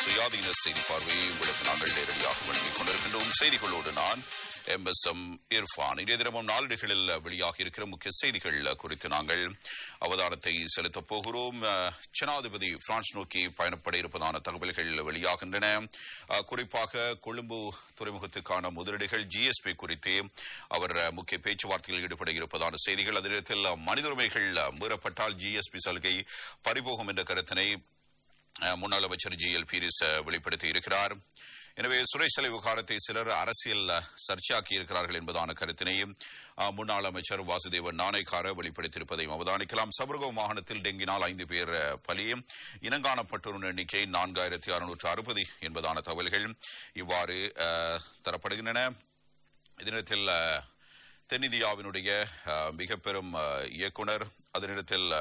சுயாதீன செய்தி பார்வையை உங்களுக்கு நாங்கள் நேரடியாக வழங்கிக் கொண்டிருக்கின்றோம் செய்திகளோடு நான் எம் எஸ் எம் இர்ஃபான் இன்றைய தினமும் நாளிடுகளில் வெளியாக இருக்கிற முக்கிய செய்திகள் குறித்து நாங்கள் அவதானத்தை செலுத்தப் போகிறோம் அஹ், ஜனாதிபதி பிரான்ஸ் நோக்கி பயணப்பட இருப்பதான தகவல்கள் வெளியாகின்றன அஹ், குறிப்பாக கொழும்பு துறைமுகத்துக்கான முதலீடுகள் ஜிஎஸ்பி குறித்து அவர் அஹ், முக்கிய பேச்சுவார்த்தையில் ஈடுபட இருப்பதான செய்திகள் அதே நேரத்தில் மனித உரிமைகள் அஹ், மீறப்பட்டால் ஜிஎஸ்பி சலுகை பறிபோகும் என்ற கருத்தினை அஹ், முன்னாள் அமைச்சர் ஜி எல் பீரிஸ் அஹ், வெளிப்படுத்தி இருக்கிறார் எனவே சுரேஷ் செலை விவகாரத்தை சிலர் அரசியல் அஹ், சர்ச்சையாக்கி இருக்கிறார்கள் என்பதான கருத்தினையும் அஹ், முன்னாள் அமைச்சர் வாசுதேவன் நாணயக்கார வெளிப்படுத்தியிருப்பதையும் அவதானிக்கலாம் சபர்கோ மாகாணத்தில் டெங்கினால் ஐந்து பேர் அஹ், பலி இனங்காணப்பட்டோரின் எண்ணிக்கை நான்காயிரத்தி அறுநூற்று அறுபது என்பதான தகவல்கள் இவ்வாறு அஹ், தரப்படுகின்றன இதனத்தில் அஹ், தென்னிந்தியாவினுடைய அஹ், மிக பெரும் அஹ், இயக்குனர் அதனிடத்தில்